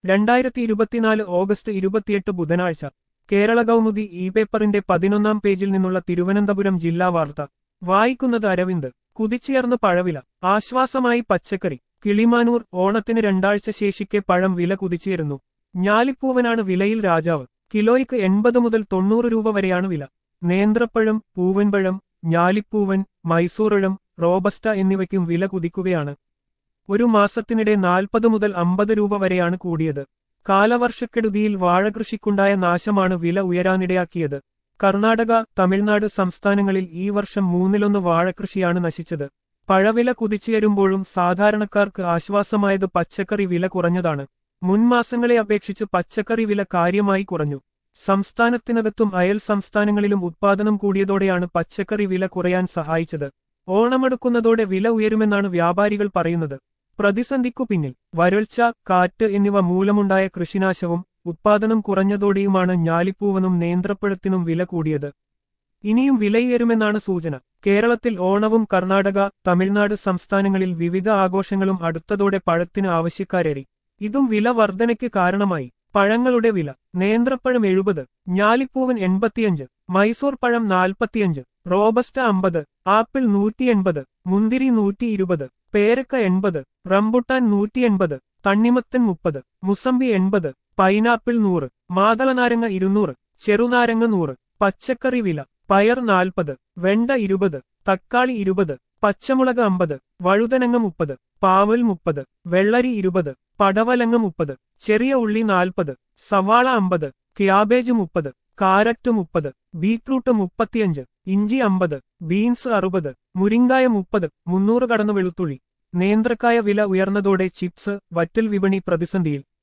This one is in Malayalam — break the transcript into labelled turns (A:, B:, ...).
A: രണ്ടായിരത്തി ഇരുപത്തിനാല് ഓഗസ്റ്റ് ഇരുപത്തിയെട്ട് ബുധനാഴ്ച കേരള കൗമുദി ഇ പേപ്പറിന്റെ പതിനൊന്നാം പേജിൽ നിന്നുള്ള തിരുവനന്തപുരം ജില്ലാ വാർത്ത വായിക്കുന്നത് അരവിന്ദ് കുതിച്ചുയർന്ന് പഴവില ആശ്വാസമായി പച്ചക്കറി കിളിമാനൂർ ഓണത്തിന് രണ്ടാഴ്ച ശേഷിക്കെ പഴം വില കുതിച്ചുയരുന്നു ഞാലിപ്പൂവനാണ് വിലയിൽ രാജാവ് കിലോയ്ക്ക് എൺപത് മുതൽ തൊണ്ണൂറ് രൂപ വരെയാണ് വില നേന്ത്രപ്പഴം പൂവൻപഴം ഞാലിപ്പൂവൻ മൈസൂറിഴം റോബസ്റ്റ എന്നിവയ്ക്കും വില കുതിക്കുകയാണ് ഒരു മാസത്തിനിടെ നാൽപ്പത് മുതൽ അമ്പത് രൂപ വരെയാണ് കൂടിയത് കാലവർഷക്കെടുതിയിൽ വാഴകൃഷിക്കുണ്ടായ നാശമാണ് വില ഉയരാനിടയാക്കിയത് കർണാടക തമിഴ്നാട് സംസ്ഥാനങ്ങളിൽ ഈ വർഷം മൂന്നിലൊന്ന് വാഴകൃഷിയാണ് നശിച്ചത് പഴവില കുതിച്ചുയരുമ്പോഴും സാധാരണക്കാർക്ക് ആശ്വാസമായത് പച്ചക്കറി വില കുറഞ്ഞതാണ് മുൻമാസങ്ങളെ അപേക്ഷിച്ച് പച്ചക്കറി വില കാര്യമായി കുറഞ്ഞു സംസ്ഥാനത്തിനകത്തും അയൽ സംസ്ഥാനങ്ങളിലും ഉത്പാദനം കൂടിയതോടെയാണ് പച്ചക്കറി വില കുറയാൻ സഹായിച്ചത് ഓണമെടുക്കുന്നതോടെ വില ഉയരുമെന്നാണ് വ്യാപാരികൾ പറയുന്നത് പ്രതിസന്ധിക്കു പിന്നിൽ വരൾച്ച കാറ്റ് എന്നിവ മൂലമുണ്ടായ കൃഷിനാശവും ഉത്പാദനം കുറഞ്ഞതോടെയുമാണ് ഞാലിപ്പൂവനും നേന്ത്രപ്പഴത്തിനും വില കൂടിയത് ഇനിയും വിലയുയരുമെന്നാണ് സൂചന കേരളത്തിൽ ഓണവും കർണാടക തമിഴ്നാട് സംസ്ഥാനങ്ങളിൽ വിവിധ ആഘോഷങ്ങളും അടുത്തതോടെ പഴത്തിന് ആവശ്യക്കാരേറി ഇതും വില വർധനയ്ക്ക് കാരണമായി പഴങ്ങളുടെ വില നേന്ത്രപ്പഴം എഴുപത് ഞാലിപ്പൂവൻ എൺപത്തിയഞ്ച് മൈസൂർ പഴം നാൽപ്പത്തിയഞ്ച് റോബസ്റ്റ അമ്പത് ആപ്പിൾ നൂറ്റി എൺപത് മുന്തിരി നൂറ്റി ഇരുപത് പേരക്ക എൺപത് റംബുട്ടാൻ നൂറ്റി എൺപത് തണ്ണിമത്തൻ മുപ്പത് മുസമ്പി എൺപത് പൈനാപ്പിൾ നൂറ് മാതളനാരങ്ങ ഇരുന്നൂറ് ചെറുനാരങ്ങ നൂറ് പച്ചക്കറി വില പയർ നാൽപ്പത് വെണ്ട ഇരുപത് തക്കാളി ഇരുപത് പച്ചമുളക് അമ്പത് വഴുതനങ്ങ മുപ്പത് പാവൽ മുപ്പത് വെള്ളരി ഇരുപത് പടവലങ്ങ മുപ്പത് ചെറിയ ഉള്ളി നാൽപ്പത് സവാള അമ്പത് ക്യാബേജ് മുപ്പത് കാരറ്റ് മുപ്പത് ബീറ്റ്റൂട്ട് മുപ്പത്തിയഞ്ച് ഇഞ്ചി അമ്പത് ബീൻസ് അറുപത് മുരിങ്കായ മുപ്പത് മുന്നൂറ് കടന്നു വെളുത്തുള്ളി നേന്ത്രക്കായ വില ഉയർന്നതോടെ ചിപ്സ് വറ്റൽ വിപണി പ്രതിസന്ധിയിൽ